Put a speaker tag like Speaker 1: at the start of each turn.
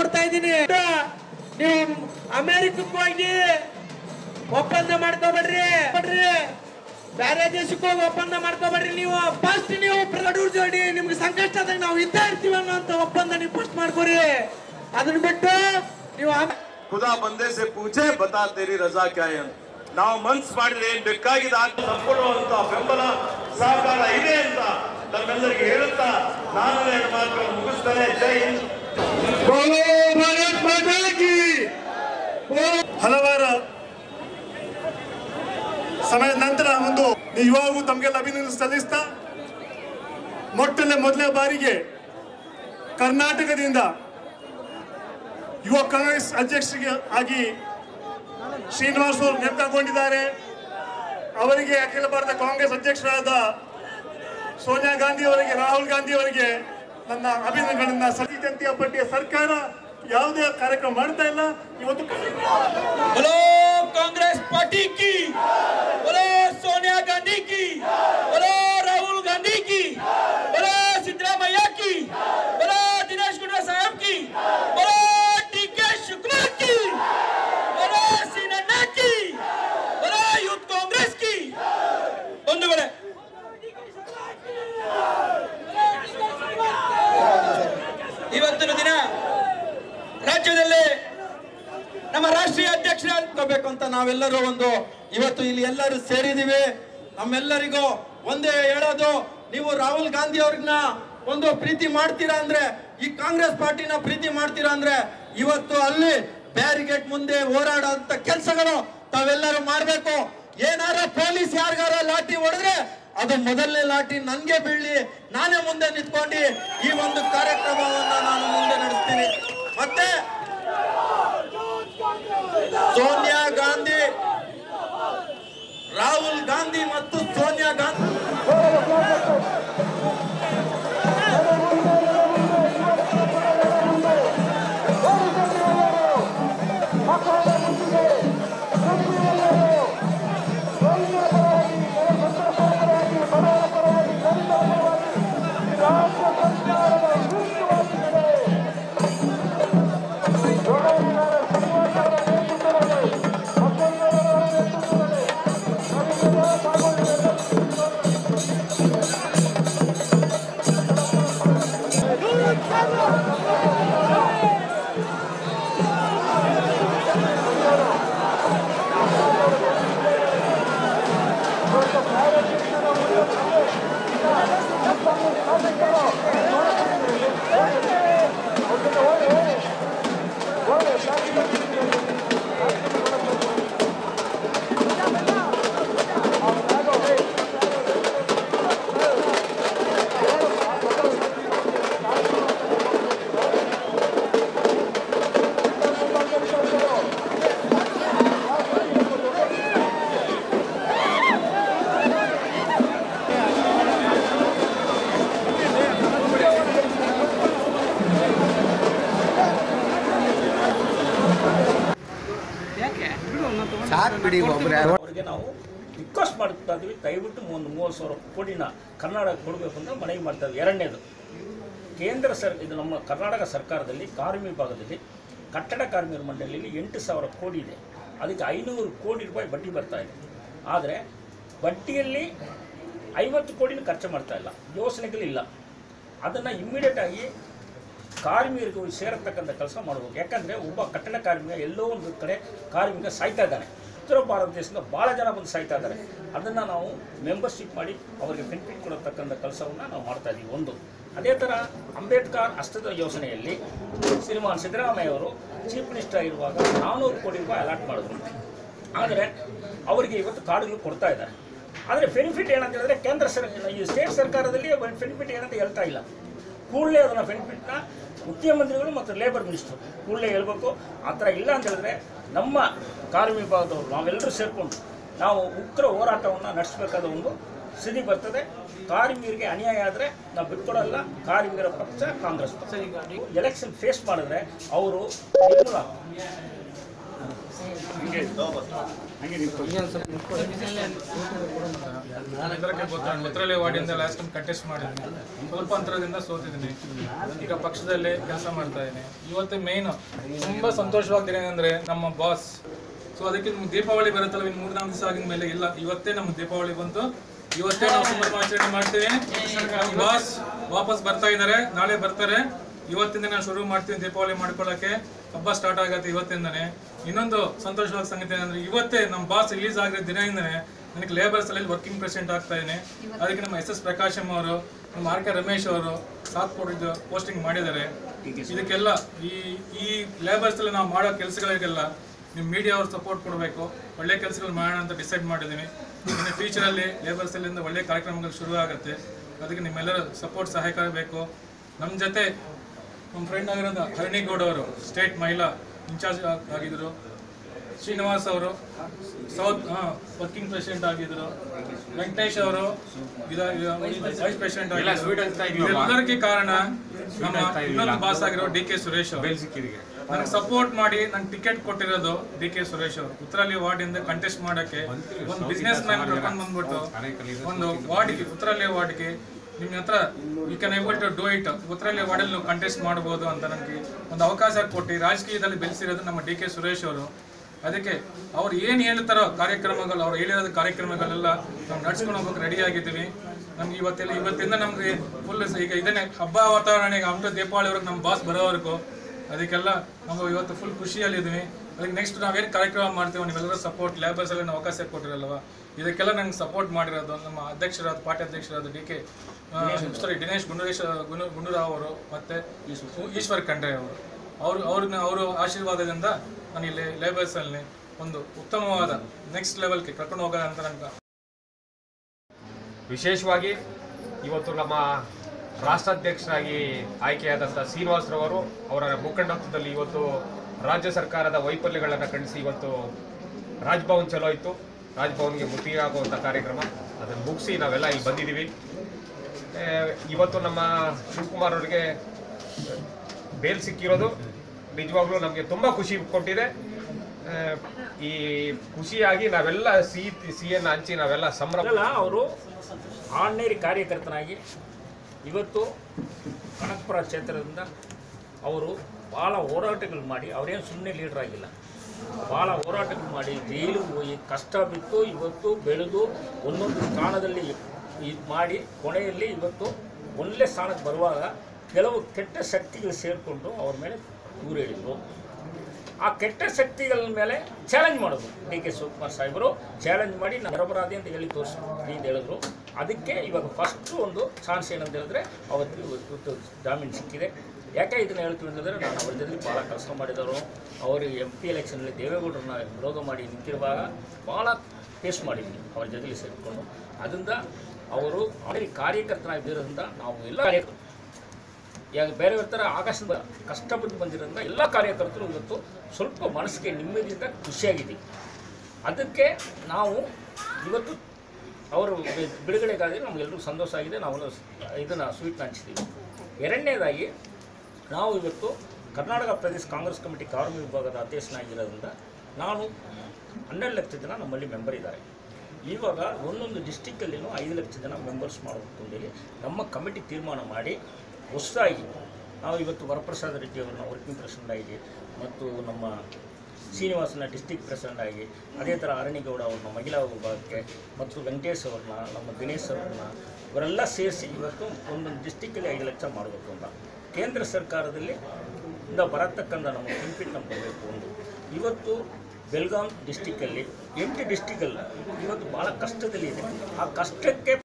Speaker 1: ಕೊಡ್ತಾ ಇದ್ದೀನಿ ನೀವು ಅಮೆರಿಕಕ್ಕೆ ಹೋಗಿ ಒಪ್ಪಂದ ಮಾಡ್ಕೋಬೇಡ್ರಿ ಬಿಡ್ರಿ ಬೇರೆ ದೇಶಕ್ಕೆ ಹೋಗಿ ಒಪ್ಪಂದ ಮಾಡ್ಕೋಬೇಡ್ರಿ ನೀವು ಫಸ್ಟ್ ನೀವು ಪ್ರಗಡೂರ್ ಜೋಡಿ ನಿಮ್ಗೆ ಸಂಕಷ್ಟದಾಗ ನಾವು ಇದ್ದೇ ಇರ್ತೀವಿ ಅನ್ನೋಂಥ ಒಪ್ಪಂದ ನೀವು ಫಸ್ಟ್ ಮಾಡ್ಕೋರಿ ಅದನ್ನ ಬಿಟ್ಟು ನೀವು ಆಮೇಲೆ
Speaker 2: ಖುದಾ ಬಂದೆ ಸೆ ಪೂಛೆ ಬತಾ ತೇರಿ ರಜಾ ಕ್ಯಾ ಹೈ ಅಂತ ನಾವು ಮನ್ಸ್ ಮಾಡಿದ್ರೆ ಏನ್ ಬೇಕಾಗಿದೆ ಅಂತ ಸಂಪೂರ್ಣವಂತ ಬೆಂಬಲ ಸಹಕಾರ ಇದೆ ಅಂತ ನಮ್ಮೆಲ್ಲರಿಗೆ ಹೇಳುತ್ತಾ ನಾನು ಎರಡು ಮಾತುಗಳನ್ನು ಮುಗಿಸ್ತೇನೆ ಜೈ ಹಿಂದ್
Speaker 3: ಹಲವಾರು ಸಮಯದ ನಂತರ ಒಂದು ನಿಜವಾಗೂ ತಮಗೆಲ್ಲ ಅಭಿನಂದನೆ ಸಲ್ಲಿಸ್ತಾ ಮೊಟ್ಟಲೆ ಮೊದಲನೇ ಬಾರಿಗೆ ಕರ್ನಾಟಕದಿಂದ ಯುವ ಕಾಂಗ್ರೆಸ್ ಅಧ್ಯಕ್ಷರಿಗೆ ಆಗಿ ಶ್ರೀನಿವಾಸ್ ಅವರು ನೇಮಕಗೊಂಡಿದ್ದಾರೆ ಅವರಿಗೆ ಅಖಿಲ ಭಾರತ ಕಾಂಗ್ರೆಸ್ ಅಧ್ಯಕ್ಷರಾದ ಸೋನಿಯಾ ಗಾಂಧಿ ಅವರಿಗೆ ರಾಹುಲ್ ಗಾಂಧಿ ಅವರಿಗೆ ನನ್ನ ಅಭಿನಂದನೆಗಳನ್ನ ಸತಿ ಜನತೆಯ ಪಟ್ಟಿಯ ಸರ್ಕಾರ ಯಾವುದೇ ಕಾರ್ಯಕ್ರಮ ಮಾಡ್ತಾ ಇಲ್ಲ ಇವತ್ತು
Speaker 1: बोलो कांग्रेस पार्टी की बोलो सोनिया गांधी की बोलो राहुल गांधी की बोलो सिद्धरामैया की बोलो दिनेश गुंडा साहब की बोलो डी के शुक्ला की बोलो सी नड्डा की बोलो यूथ कांग्रेस की ಬಂಧುಗಳೇ ಇವತ್ತಿನ ದಿನ ರಾಜ್ಯದಲ್ಲಿ ನಮ್ಮ ರಾಷ್ಟ್ರೀಯ ಅಧ್ಯಕ್ಷರೇ ಅನ್ಕೋಬೇಕು ಅಂತ ನಾವೆಲ್ಲರೂ ಒಂದು ಇವತ್ತು ಇಲ್ಲಿ ಎಲ್ಲರೂ ಸೇರಿದೀವಿ ನಮ್ಮೆಲ್ಲರಿಗೂ ಒಂದೇ ಹೇಳೋದು ನೀವು ರಾಹುಲ್ ಗಾಂಧಿ ಅವ್ರನ್ನ ಒಂದು ಪ್ರೀತಿ ಮಾಡ್ತೀರಾ ಅಂದ್ರೆ ಈ ಕಾಂಗ್ರೆಸ್ ಪಾರ್ಟಿನ ಪ್ರೀತಿ ಮಾಡ್ತೀರಾ ಅಂದ್ರೆ ಇವತ್ತು ಅಲ್ಲಿ ಬ್ಯಾರಿಗೇಟ್ ಮುಂದೆ ಹೋರಾಡೋಂತ ಕೆಲಸಗಳು ತಾವೆಲ್ಲರೂ ಮಾಡ್ಬೇಕು ಏನಾರ ಪೊಲೀಸ್ ಯಾರಿಗಾರ ಲಾಠಿ ಹೊಡೆದ್ರೆ ಅದು ಮೊದಲನೇ ಲಾಠಿ ನನ್ಗೆ ಬೀಳಿ ನಾನೇ ಮುಂದೆ ನಿಂತ್ಕೊಂಡು ಈ ಒಂದು ಕಾರ್ಯಕ್ರಮವನ್ನ ನಾನು ಮುಂದೆ ನಡೆಸ್ತೀನಿ ಮತ್ತೆ ಸೋನಿಯಾ ಗಾಂಧಿ ರಾಹುಲ್ ಗಾಂಧಿ ಮತ್ತು ಸೋನಿಯಾ ಗಾಂಧಿ
Speaker 4: ಅವರಿಗೆ ನಾವು ರಿಕ್ವೆಸ್ಟ್ ಮಾಡ್ತಾ ಇದ್ವಿ ದಯವಿಟ್ಟು ಒಂದು ಮೂವತ್ತು ಸಾವಿರ ಕೋಟಿನ ಕರ್ನಾಟಕ ಕೊಡಬೇಕು ಅಂತ ಮನವಿ ಮಾಡ್ತಾ ಇದ್ವಿ ಎರಡನೇದು ಕೇಂದ್ರ ಸರ್ ಇದು ನಮ್ಮ ಕರ್ನಾಟಕ ಸರ್ಕಾರದಲ್ಲಿ ಕಾರ್ಮಿ ಭಾಗದಲ್ಲಿ ಕಟ್ಟಡ ಕಾರ್ಮಿಕರ ಮಂಡಳಿಯಲ್ಲಿ ಎಂಟು ಸಾವಿರ ಕೋಟಿ ಇದೆ ಅದಕ್ಕೆ ಐನೂರು ಕೋಟಿ ರೂಪಾಯಿ ಬಡ್ಡಿ ಬರ್ತಾ ಇದೆ ಆದರೆ ಬಡ್ಡಿಯಲ್ಲಿ ಐವತ್ತು ಕೋಟಿನ ಖರ್ಚು ಮಾಡ್ತಾ ಇಲ್ಲ ಯೋಜನೆಗಳಿಲ್ಲ ಅದನ್ನು ಇಮ್ಮಿಡಿಯೇಟಾಗಿ ಕಾರ್ಮಿಕರಿಗೂ ಸೇರತಕ್ಕಂಥ ಕೆಲಸ ಮಾಡಬೇಕು ಯಾಕಂದರೆ ಒಬ್ಬ ಕಟ್ಟಡ ಕಾರ್ಮಿಕ ಎಲ್ಲೋ ಒಂದು ಕಡೆ ಕಾರ್ಮಿಕ ಸಾಯ್ತಾ ಇದ್ದಾನೆ ಉತ್ತರ ಭಾರತ ದೇಶದಿಂದ ಭಾಳ ಜನ ಬಂದು ಸಾಯ್ತಾ ಇದ್ದಾರೆ ಅದನ್ನು ನಾವು ಮೆಂಬರ್ಶಿಪ್ ಮಾಡಿ ಅವರಿಗೆ ಬೆನಿಫಿಟ್ ಕೊಡತಕ್ಕಂಥ ಕೆಲಸವನ್ನು ನಾವು ಮಾಡ್ತಾ ಇದ್ದೀವಿ ಒಂದು ಅದೇ ಥರ ಅಂಬೇಡ್ಕರ್ ಹಸ್ತದ ಯೋಜನೆಯಲ್ಲಿ ಶ್ರೀಮಾನ್ ಸಿದ್ದರಾಮಯ್ಯ ಅವರು ಚೀಫ್ ಮಿನಿಸ್ಟರ್ ಇರುವಾಗ ನಾನ್ನೂರು ಕೋಟಿ ರೂಪಾಯಿ ಅಲಾಟ್ ಮಾಡಿದ್ರು ಆದರೆ ಅವರಿಗೆ ಇವತ್ತು ಕಾರ್ಡುಗಳು ಕೊಡ್ತಾ ಇದ್ದಾರೆ ಆದರೆ ಬೆನಿಫಿಟ್ ಏನಂತ ಹೇಳಿದ್ರೆ ಕೇಂದ್ರ ಸರ್ಕಾರ ಈ ಸ್ಟೇಟ್ ಸರ್ಕಾರದಲ್ಲಿ ಬೆನಿಫಿಟ್ ಏನಂತ ಹೇಳ್ತಾ ಇಲ್ಲ ಕೂಡಲೇ ಅದನ್ನು ಬೆನಿಫಿಟ್ನ ಮುಖ್ಯಮಂತ್ರಿಗಳು ಮತ್ತು ಲೇಬರ್ ಮಿನಿಸ್ಟರ್ ಕೂಡಲೇ ಹೇಳ್ಬೇಕು ಆ ಥರ ಇಲ್ಲ ಅಂತ ಹೇಳಿದ್ರೆ ನಮ್ಮ ಕಾರ್ಮಿಕ ಭಾಗದವರು ನಾವೆಲ್ಲರೂ ಸೇರಿಕೊಂಡು ನಾವು ಉಗ್ರ ಹೋರಾಟವನ್ನು ನಡೆಸಬೇಕಾದ ಒಂದು ಸ್ಥಿತಿ ಬರ್ತದೆ ಕಾರ್ಮಿಕರಿಗೆ ಅನ್ಯಾಯ ಆದರೆ ನಾವು ಬಿಟ್ಕೊಡಲ್ಲ ಕಾರ್ಮಿಕರ ಪಕ್ಷ ಕಾಂಗ್ರೆಸ್ ಪಕ್ಷ ಎಲೆಕ್ಷನ್ ಫೇಸ್ ಮಾಡಿದ್ರೆ ಅವರು ನಿರ್ಮೂಲ
Speaker 5: ಎಲ್ಲರಿಗೆ ಗೊತ್ತಾ ಮುತ್ರಳ್ಳಿ ವಾರ್ಡಿಂದ ಲಾಸ್ಟ್ ಟೈಮ್ ಕಂಟೆಸ್ಟ್ ಮಾಡಿದ್ದೀನಿ ಸ್ವಲ್ಪ ಅಂತರದಿಂದ ಸೋತಿದ್ದೀನಿ ಈಗ ಪಕ್ಷದಲ್ಲಿ ಕೆಲಸ ಮಾಡ್ತಾ ಇದ್ದೀನಿ ಇವತ್ತು ಮೇಯ್ನು ತುಂಬ ಸಂತೋಷವಾಗ್ತೀನಿ ಅಂದರೆ ನಮ್ಮ ಬಾಸ್ ಸೊ ಅದಕ್ಕೆ ನಿಮ್ಗೆ ದೀಪಾವಳಿ ಬರುತ್ತಲ್ಲ ಇನ್ನು ಮೂರ್ನಾಲ್ಕು ದಿವಸ ಆಗಿದ ಮೇಲೆ ಇಲ್ಲ ಇವತ್ತೇ ನಮ್ಗೆ ದೀಪಾವಳಿ ಬಂತು ಇವತ್ತೇ ನಾವು ಸಂಭ್ರಮಾಚರಣೆ ಮಾಡ್ತೀವಿ ನಮ್ಮ ಬಾಸ್ ವಾಪಸ್ ಬರ್ತಾ ಇದ್ದಾರೆ ನಾಳೆ ಬರ್ತಾರೆ ಇವತ್ತಿಂದ ನಾನು ಶುರು ಮಾಡ್ತೀನಿ ದೀಪಾವಳಿ ಮಾಡ್ಕೊಳ್ಳೋಕೆ ಹಬ್ಬ ಸ್ಟಾರ್ಟ್ ಆಗತ್ತೆ ಇವತ್ತಿಂದನೇ ಇನ್ನೊಂದು ಸಂತೋಷವಾದ ಸಂಗತಿ ಏನಂದ್ರೆ ಇವತ್ತೇ ನಮ್ಮ ಬಾಸ್ ರಿಲೀಸ್ ಆಗಿರೋ ದಿನದಿಂದನೇ ನನಗೆ ಲೇಬರ್ಸ್ ಅಲ್ಲಿ ವರ್ಕಿಂಗ್ ಪ್ರೆಸಿಡೆಂಟ್ ಆಗ್ತಾ ಇದ್ದೀನಿ ಅದಕ್ಕೆ ನಮ್ಮ ಎಸ್ ಎಸ್ ಪ್ರಕಾಶಮ್ ಅವರು ನಮ್ಮ ಆರ್ ಕೆ ರಮೇಶ್ ಅವರು ಸಾಥ್ ಕೊಟ್ಟಿದ್ದು ಪೋಸ್ಟಿಂಗ್ ಮಾಡಿದ್ದಾರೆ ಇದಕ್ಕೆಲ್ಲ ಈ ಈ ಲೇಬರ್ಸ್ ಅಲ್ಲಿ ನಾವು ಮಾಡೋ ಕೆಲಸಗಳಿಗೆಲ್ಲ ನಿಮ್ಮ ಮೀಡಿಯಾ ಅವ್ರು ಸಪೋರ್ಟ್ ಕೊಡಬೇಕು ಒಳ್ಳೆ ಕೆಲಸಗಳು ಮಾಡೋಣ ಅಂತ ಡಿಸೈಡ್ ಮಾಡಿದ್ದೀನಿ ಇನ್ನು ಫ್ಯೂಚರಲ್ಲಿ ಲೇಬರ್ಸ್ ಅಲ್ಲಿಂದ ಒಳ್ಳೆ ಕಾರ್ಯಕ್ರಮಗಳು ಶುರು ಆಗುತ್ತೆ ಅದಕ್ಕೆ ನಿಮ್ಮೆಲ್ಲರ ಸಪೋರ್ಟ್ ಸಹಾಯಕ ಬೇಕು ನಮ್ಮ ಜೊತೆ ನಮ್ಮ ಫ್ರೆಂಡ್ ಆಗಿರೋದು ಹರಣಿಗೌಡ ಅವರು ಸ್ಟೇಟ್ ಮಹಿಳಾ ಇನ್ಚಾರ್ಜ್ ಆಗಿದ್ರು ಶ್ರೀನಿವಾಸ್ ಅವರು ಸೌತ್ ವರ್ಕಿಂಗ್ ಪ್ರೆಸಿಡೆಂಟ್ ಆಗಿದ್ರು ವೆಂಕಟೇಶ್ ಅವರು ವೈಸ್ ಪ್ರೆಸಿಡೆಂಟ್ ಆಗಿದ್ರು ಎಲ್ಲರಿಗೆ ಕಾರಣ ನಮ್ಮ ಇನ್ನೊಂದು ಬಾಸ್ ಆಗಿರೋ ಡಿ ಕೆ ಸುರೇಶ್ ಅವರು ನನಗೆ ಸಪೋರ್ಟ್ ಮಾಡಿ ನಂಗೆ ಟಿಕೆಟ್ ಕೊಟ್ಟಿರೋದು ಡಿ ಕೆ ಸುರೇಶ್ ಅವರು ಉತ್ತರಳ್ಳಿ ವಾರ್ಡ್ ಇಂದ ಕಂಟೆಸ್ಟ್ ಮಾಡಕ್ಕೆ ಒಂದು ಬಿಸ್ನೆಸ್ ಮ್ಯಾನ್ ಕರ್ಕೊಂಡು ಬಂದ್ಬಿಟ್ಟು ಒಂದು ವಾರ್ಡ್ಗೆ ಉತ್ತರಳ್ಳಿ ವಾರ್ಡ್ಗೆ ನಿಮ್ಮ ಹತ್ರ you can able to do it ಉತ್ತರಳ್ಳಿ ವಾರ್ಡಲ್ಲಿ ನೀವು ಕಂಟೆಸ್ಟ್ ಮಾಡ್ಬೋದು ಅಂತ ನನಗೆ ಒಂದು ಅವಕಾಶ ಕೊಟ್ಟು ರಾಜಕೀಯದಲ್ಲಿ ಬೆಳೆಸಿರೋದು ನಮ್ಮ ಡಿ ಕೆ ಸುರೇಶ್ ಅವರು ಅದಕ್ಕೆ ಅವ್ರು ಏನು ಹೇಳ್ತಾರೋ ಕಾರ್ಯಕ್ರಮಗಳು ಅವ್ರು ಹೇಳಿರೋದು ಕಾರ್ಯಕ್ರಮಗಳೆಲ್ಲ ನಾವು ನಡ್ಸ್ಕೊಂಡು ಹೋಗೋಕೆ ರೆಡಿ ಆಗಿದ್ದೀವಿ ನಮ್ಗೆ ಇವತ್ತೆಲ್ಲ ಇವತ್ತಿಂದ ನಮ್ಗೆ ಫುಲ್ ಈಗ ಇದನ್ನೇ ಹಬ್ಬ ವಾತಾವರಣ ಈಗ ಅಮೃತ ದೀಪಾವಳಿವರೆಗೆ ನಮ್ಮ ಬಾಸ್ ಬರೋವರೆಗೂ ಅದಕ್ಕೆಲ್ಲ ನಾವು ಇವತ್ತು ಫುಲ್ ಖುಷಿಯಲ್ಲಿದ್ದೀವಿ ಅದಕ್ಕೆ ನೆಕ್ಸ್ಟ್ ನಾವೇನು ಕಾರ್ಯಕ್ರಮ ಮಾಡ್ತೀವಿ ನೀವೆಲ್ಲರೂ ಸಪೋರ್ಟ್ ಲೇಬರ್ಸ್ ಎಲ್ಲ ನಾವು ಅವಕಾಶ ಕೊಟ್ಟಿರಲ್ವ ಇದಕ್ಕೆಲ್ಲ ನಂಗೆ ಸಪೋರ್ಟ್ ಮಾಡಿರೋದು ನಮ್ಮ ಅಧ್ಯಕ್ಷರಾದ ಪಾರ್ಟಿ ಅಧ್ಯಕ್ಷರಾದ ಡಿ ಕೆ ಸಾರಿ ದಿನೇಶ್ ಗುಂಡೂರೇಶ್ ಗುಂಡು ಗುಂಡೂರಾವ್ ಅವರು ಮತ್ತೆ ಈಶ್ವರ್ ಖಂಡ್ರೆ ಅವರು ಅವರು ಅವ್ರನ್ನ ಅವರು ಆಶೀರ್ವಾದದಿಂದ ನಾನು ಇಲ್ಲಿ ಲೇಬರ್ಸಲ್ಲಿ ಒಂದು ಉತ್ತಮವಾದ ನೆಕ್ಸ್ಟ್ ಲೆವೆಲ್ಗೆ ಕರ್ಕೊಂಡು ಹೋಗೋಣ ಅಂತ ನಂಗೆ
Speaker 6: ವಿಶೇಷವಾಗಿ ಇವತ್ತು ನಮ್ಮ ರಾಷ್ಟ್ರಾಧ್ಯಕ್ಷರಾಗಿ ಆಯ್ಕೆಯಾದಂಥ ಶ್ರೀನಿವಾಸರವರು ಅವರ ಮುಖಂಡತ್ವದಲ್ಲಿ ಇವತ್ತು ರಾಜ್ಯ ಸರ್ಕಾರದ ವೈಫಲ್ಯಗಳನ್ನು ಖಂಡಿಸಿ ಇವತ್ತು ರಾಜ್ಭವನ್ ಚಲೋ ಇತ್ತು ರಾಜ್ಭವನ್ಗೆ ಮುತ್ತಿಗಾಗುವಂಥ ಕಾರ್ಯಕ್ರಮ ಅದನ್ನು ಮುಗಿಸಿ ನಾವೆಲ್ಲ ಇಲ್ಲಿ ಬಂದಿದ್ದೀವಿ ಆ, ಇವತ್ತು ನಮ್ಮ ಶಿವಕುಮಾರ್ ಅವರಿಗೆ ಬೇಲ್ ಸಿಕ್ಕಿರೋದು ನಿಜವಾಗ್ಲೂ ನಮಗೆ ತುಂಬ ಖುಷಿ ಕೊಟ್ಟಿದೆ ಆ, ಈ ಖುಷಿಯಾಗಿ ನಾವೆಲ್ಲ ಸಿಹಿ ಸಿಹಿಯನ್ನು ಹಂಚಿ ನಾವೆಲ್ಲ ಸಂಭ್ರಮ
Speaker 4: ಅಲ್ಲ ಅವರು ಆರ್ಡಿನರಿ ಕಾರ್ಯಕರ್ತನಾಗಿ ಇವತ್ತು ಕನಕಪುರ ಕ್ಷೇತ್ರದಿಂದ ಅವರು ಭಾಳ ಹೋರಾಟಗಳು ಮಾಡಿ ಅವರೇನು ಸುಮ್ಮನೆ ಲೀಡರ್ ಆಗಿಲ್ಲ ಭಾಳ ಹೋರಾಟಗಳು ಮಾಡಿ ಜೈಲಿಗೆ ಹೋಗಿ ಕಷ್ಟ ಬಿತ್ತು ಇವತ್ತು ಬೆಳೆದು ಒಂದೊಂದು ಸ್ಥಾನದಲ್ಲಿ ಇದು ಮಾಡಿ ಕೊನೆಯಲ್ಲಿ ಇವತ್ತು ಒಳ್ಳೆ ಸ್ಥಾನಕ್ಕೆ ಬರುವಾಗ ಕೆಲವು ಕೆಟ್ಟ ಶಕ್ತಿಗಳು ಸೇರಿಕೊಂಡು ಅವ್ರ ಮೇಲೆ ದೂರ ಹೇಳಿದರು ಆ ಕೆಟ್ಟ ಶಕ್ತಿಗಳ ಮೇಲೆ ಚಾಲೆಂಜ್ ಮಾಡೋದು ಡಿ ಕೆ ಶಿವಕುಮಾರ್ ಸಾಹೇಬರು ಚಾಲೆಂಜ್ ಮಾಡಿ ನಾನು ನಿರಪರಾಧಿ ಅಂತ ಹೇಳಿ ತೋರಿಸ್ತೀನಿ ಅಂತ ಹೇಳಿದ್ರು ಅದಕ್ಕೆ ಇವಾಗ ಫಸ್ಟ್ ಒಂದು ಚಾನ್ಸ್ ಏನಂತ ಹೇಳಿದ್ರೆ ಅವತ್ತು ಇವತ್ತು ಜಾಮೀನು ಸಿಕ್ಕಿದೆ ಯಾಕೆ ಇದನ್ನು ಹೇಳ್ತೀವಿ ಅಂತಂದರೆ ನಾನು ಅವ್ರ ಜೊತೆ ಭಾಳ ಕೆಲಸ ಮಾಡಿದವರು ಅವರು ಎಂ ಪಿ ಎಲೆಕ್ಷನಲ್ಲಿ ದೇವೇಗೌಡರನ್ನ ವಿರೋಧ ಮಾಡಿ ನಿಂತಿರುವಾಗ ಭಾಳ ಫೇಸ್ ಮಾಡಿದ್ವಿ ಅವ್ರ ಜೊತೆಲಿ ಸೇರಿಕೊಂಡು ಅದರಿಂದ ಅವರು ಅಲ್ಲಿ ಕಾರ್ಯಕರ್ತರಾಗಿರೋದ್ರಿಂದ ನಾವು ಎಲ್ಲ ಕಾರ್ಯಕರ್ತರು ಈಗ ಬೇರೆಯವ್ರ ಥರ ಆಕಾಶದ ಕಷ್ಟಪಟ್ಟು ಬಂದಿರೋದ್ರಿಂದ ಎಲ್ಲ ಕಾರ್ಯಕರ್ತರು ಇವತ್ತು ಸ್ವಲ್ಪ ಮನಸ್ಸಿಗೆ ನೆಮ್ಮದಿಯಿಂದ ಖುಷಿಯಾಗಿದ್ದೀವಿ ಅದಕ್ಕೆ ನಾವು ಇವತ್ತು ಅವರು ಬಿ- ಬಿಡುಗಡೆಗಾಗಿ ನಮಗೆಲ್ಲರಿಗೂ ಸಂತೋಷ ಆಗಿದೆ ನಾವು ಇದನ್ನು ಸ್ವೀಟ್ನ ಹಂಚ್ತೀವಿ ಎರಡನೇದಾಗಿ ನಾವು ಇವತ್ತು ಕರ್ನಾಟಕ ಪ್ರದೇಶ ಕಾಂಗ್ರೆಸ್ ಕಮಿಟಿ ಕಾರ್ಮಿಕ ವಿಭಾಗದ ಅಧ್ಯಕ್ಷನಾಗಿರೋದ್ರಿಂದ ನಾನು ಹನ್ನೆರಡು ಲಕ್ಷ ಜನ ನಮ್ಮಲ್ಲಿ ಮೆಂಬರ್ ಇದ್ದಾರೆ ಇವಾಗ ಒಂದೊಂದು ಡಿಸ್ಟಿಕ್ಕಲ್ಲಿನೂ ಐದು ಲಕ್ಷ ಜನ ಮೆಂಬರ್ಸ್ ಮಾಡಬೇಕು ಅಂತೇಳಿ ನಮ್ಮ ಕಮಿಟಿ ತೀರ್ಮಾನ ಮಾಡಿ ಹೊಸದಾಗಿ ನಾವು ಇವತ್ತು ವರಪ್ರಸಾದ್ ರೆಡ್ಡಿ ಅವರನ್ನ ವರ್ಕಿಂಗ್ ಪ್ರೆಸಿಡೆಂಟ್ ಆಗಿ ಮತ್ತು ನಮ್ಮ ಶ್ರೀನಿವಾಸನ ಡಿಸ್ಟಿಕ್ ಪ್ರೆಸಿಡೆಂಟ್ ಆಗಿ ಅದೇ ಥರ ಅರಣಿಗೌಡ ಅವ್ರನ್ನ ಮಹಿಳಾ ವಿಭಾಗಕ್ಕೆ ಮತ್ತು ವೆಂಕಟೇಶ್ ಅವ್ರನ್ನ ನಮ್ಮ ದಿನೇಶ್ ಅವ್ರನ್ನ ಇವರೆಲ್ಲ ಸೇರಿಸಿ ಇವತ್ತು ಒಂದೊಂದು ಡಿಸ್ಟಿಕ್ಕಲ್ಲಿ ಐದು ಲಕ್ಷ ಮಾಡಬೇಕು ಅಂತ ಕೇಂದ್ರ ಸರ್ಕಾರದಲ್ಲಿ ಇಂದ ಬರತಕ್ಕಂಥ ನಮ್ಮ ಬೆನಿಫಿಟ್ ನಮ್ಗೆ ಬರಬೇಕು ಒಂದು ಇವತ್ತು ಬೆಲ್ಗಾಂ ಡಿಸ್ಟಿಕ್ಕಲ್ಲಿ ಎಂಟು ಡಿಸ್ಟಿಕಲ್ಲಿ ಇವತ್ತು ಭಾಳ ಕಷ್ಟದಲ್ಲಿದೆ ಆ ಕಷ್ಟಕ್ಕೆ